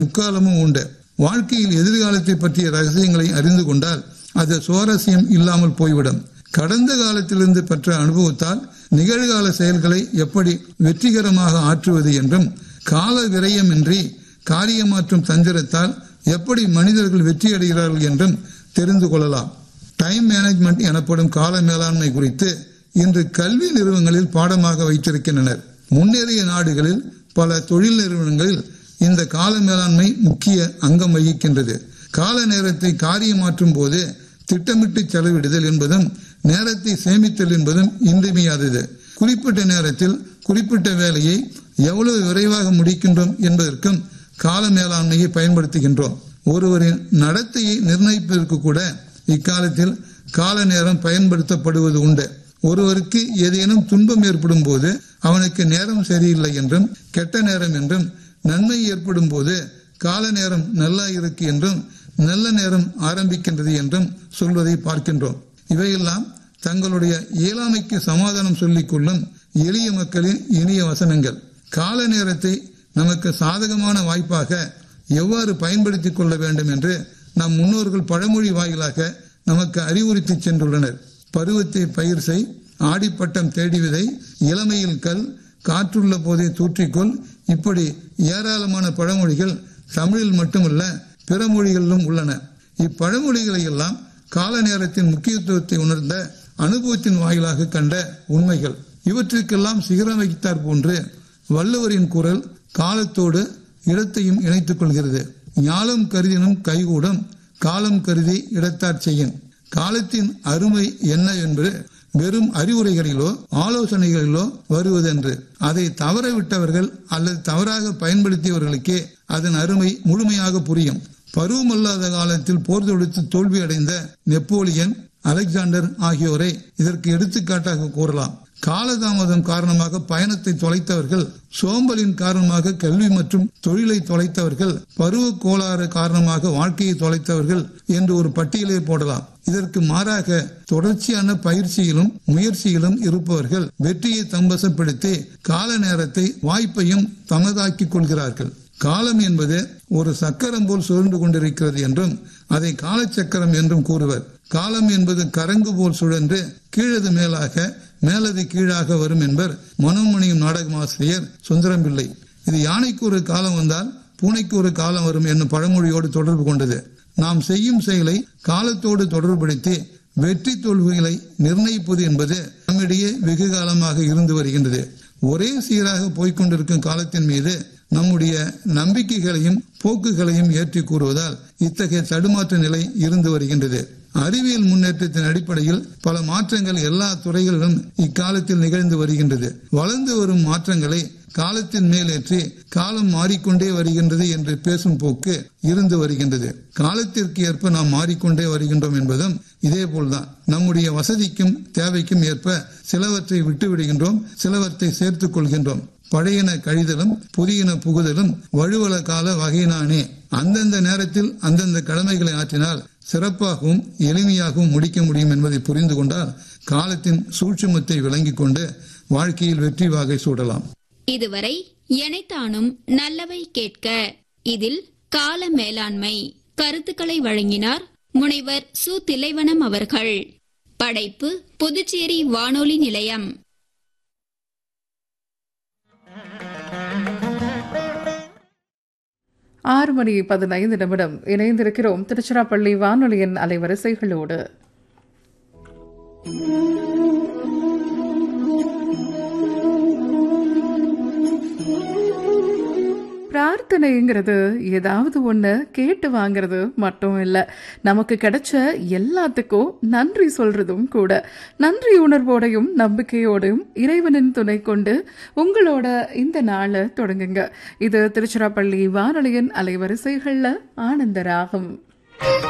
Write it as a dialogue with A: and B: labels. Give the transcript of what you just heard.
A: முக்காலமும் உண்டு வாழ்க்கையில் எதிர்காலத்தை பற்றிய ரகசியங்களை அறிந்து கொண்டால் அது சுவாரஸ்யம் இல்லாமல் போய்விடும் கடந்த காலத்திலிருந்து பெற்ற அனுபவத்தால் நிகழ்கால செயல்களை எப்படி வெற்றிகரமாக ஆற்றுவது என்றும் கால விரயமின்றி காரியமாற்றும் தந்திரத்தால் எப்படி மனிதர்கள் வெற்றியடைகிறார்கள் என்றும் தெரிந்து கொள்ளலாம் டைம் மேனேஜ்மெண்ட் எனப்படும் கால மேலாண்மை குறித்து இன்று கல்வி நிறுவனங்களில் பாடமாக வைத்திருக்கின்றனர் முன்னேறிய நாடுகளில் பல தொழில் நிறுவனங்களில் இந்த கால மேலாண்மை முக்கிய அங்கம் வகிக்கின்றது கால நேரத்தை காரியமாற்றும் போது திட்டமிட்டு செலவிடுதல் என்பதும் நேரத்தை சேமித்தல் என்பதும் இன்றியமையாதது குறிப்பிட்ட நேரத்தில் குறிப்பிட்ட வேலையை எவ்வளவு விரைவாக முடிக்கின்றோம் என்பதற்கும் கால மேலாண்மையை பயன்படுத்துகின்றோம் ஒருவரின் நடத்தையை நிர்ணயிப்பதற்கு கூட இக்காலத்தில் கால நேரம் பயன்படுத்தப்படுவது உண்டு ஒருவருக்கு ஏதேனும் துன்பம் ஏற்படும் போது அவனுக்கு நேரம் சரியில்லை என்றும் கெட்ட நேரம் என்றும் நன்மை ஏற்படும் போது கால நேரம் நல்லா இருக்கு என்றும் நல்ல நேரம் ஆரம்பிக்கின்றது என்றும் சொல்வதை பார்க்கின்றோம் இவையெல்லாம் தங்களுடைய இயலாமைக்கு சமாதானம் சொல்லிக் கொள்ளும் எளிய மக்களின் இனிய வசனங்கள் கால நேரத்தை நமக்கு சாதகமான வாய்ப்பாக எவ்வாறு பயன்படுத்திக் கொள்ள வேண்டும் என்று நம் முன்னோர்கள் பழமொழி வாயிலாக நமக்கு அறிவுறுத்தி சென்றுள்ளனர் பருவத்தை பயிர் செய் ஆடிப்பட்டம் தேடி விதை இளமையில் கல் காற்றுள்ள போதே தூற்றிக்கொள் இப்படி ஏராளமான பழமொழிகள் தமிழில் மட்டுமல்ல பிற மொழிகளிலும் உள்ளன இப்பழமொழிகளை எல்லாம் கால நேரத்தின் முக்கியத்துவத்தை உணர்ந்த அனுபவத்தின் வாயிலாக கண்ட உண்மைகள் இவற்றிற்கெல்லாம் சிகரம் வைத்தார் போன்று வள்ளுவரின் குரல் காலத்தோடு இடத்தையும் இணைத்துக் கொள்கிறது ஞாலம் கருதினும் கைகூடும் காலம் கருதி இடத்தார் செய்யும் காலத்தின் அருமை என்ன என்று வெறும் அறிவுரைகளிலோ ஆலோசனைகளிலோ வருவதென்று அதை தவற விட்டவர்கள் அல்லது தவறாக பயன்படுத்தியவர்களுக்கே அதன் அருமை முழுமையாக புரியும் பருவமல்லாத காலத்தில் போர் தொடுத்து தோல்வி அடைந்த நெப்போலியன் அலெக்சாண்டர் ஆகியோரை இதற்கு எடுத்துக்காட்டாக கூறலாம் காலதாமதம் காரணமாக பயணத்தை தொலைத்தவர்கள் சோம்பலின் காரணமாக கல்வி மற்றும் தொழிலை தொலைத்தவர்கள் பருவ கோளாறு காரணமாக வாழ்க்கையை தொலைத்தவர்கள் என்று ஒரு பட்டியலை போடலாம் இதற்கு மாறாக தொடர்ச்சியான பயிற்சியிலும் முயற்சியிலும் இருப்பவர்கள் வெற்றியை தம்பசப்படுத்தி கால நேரத்தை வாய்ப்பையும் தமதாக்கிக் கொள்கிறார்கள் காலம் என்பது ஒரு சக்கரம் போல் சுழன்று கொண்டிருக்கிறது என்றும் அதை காலச்சக்கரம் என்றும் கூறுவர் காலம் என்பது கரங்கு போல் சுழன்று கீழது மேலாக மேலது கீழாக வரும் என்பர் மனோமணியும் நாடகமாசிரியர் சுந்தரம் பிள்ளை இது யானைக்கு ஒரு காலம் வந்தால் பூனைக்கு ஒரு காலம் வரும் என்னும் பழமொழியோடு தொடர்பு கொண்டது நாம் செய்யும் செயலை காலத்தோடு தொடர்புபடுத்தி வெற்றி தோல்விகளை நிர்ணயிப்பது என்பது நம்மிடையே வெகு காலமாக இருந்து வருகின்றது ஒரே சீராக போய்கொண்டிருக்கும் காலத்தின் மீது நம்முடைய நம்பிக்கைகளையும் போக்குகளையும் ஏற்றி கூறுவதால் இத்தகைய தடுமாற்ற நிலை இருந்து வருகின்றது அறிவியல் முன்னேற்றத்தின் அடிப்படையில் பல மாற்றங்கள் எல்லா துறைகளிலும் இக்காலத்தில் நிகழ்ந்து வருகின்றது வளர்ந்து வரும் மாற்றங்களை காலத்தின் மேலேற்றி காலம் மாறிக்கொண்டே வருகின்றது என்று பேசும் போக்கு இருந்து வருகின்றது காலத்திற்கு ஏற்ப நாம் மாறிக்கொண்டே வருகின்றோம் என்பதும் இதே போல்தான் நம்முடைய வசதிக்கும் தேவைக்கும் ஏற்ப சிலவற்றை விட்டு விடுகின்றோம் சிலவற்றை சேர்த்துக் கொள்கின்றோம் பழையன கழிதலும் புதியன புகுதலும் வழுவல கால வகையினானே அந்தந்த நேரத்தில் அந்தந்த கடமைகளை ஆற்றினால் சிறப்பாகவும் எளிமையாகவும் முடிக்க முடியும் என்பதை புரிந்து கொண்டால் காலத்தின் சூட்சுமத்தை விளங்கிக் கொண்டு வாழ்க்கையில் வெற்றி வாகை சூடலாம்
B: இதுவரை எனைத்தானும் நல்லவை கேட்க இதில் கால மேலாண்மை கருத்துக்களை வழங்கினார் முனைவர் சு திலைவனம் அவர்கள் படைப்பு புதுச்சேரி வானொலி நிலையம்
C: ஆறு மணி பதினைந்து நிமிடம் இணைந்திருக்கிறோம் திருச்சிராப்பள்ளி வானொலியின் அலைவரிசைகளோடு பிரார்த்தனைங்கிறது ஏதாவது ஒன்று கேட்டு வாங்கிறது மட்டும் இல்லை நமக்கு கிடைச்ச எல்லாத்துக்கும் நன்றி சொல்றதும் கூட நன்றி உணர்வோடையும் நம்பிக்கையோடையும் இறைவனின் துணை கொண்டு உங்களோட இந்த நாளை தொடங்குங்க இது திருச்சிராப்பள்ளி வானொலியின் அலைவரிசைகளில் ஆனந்த ராகம்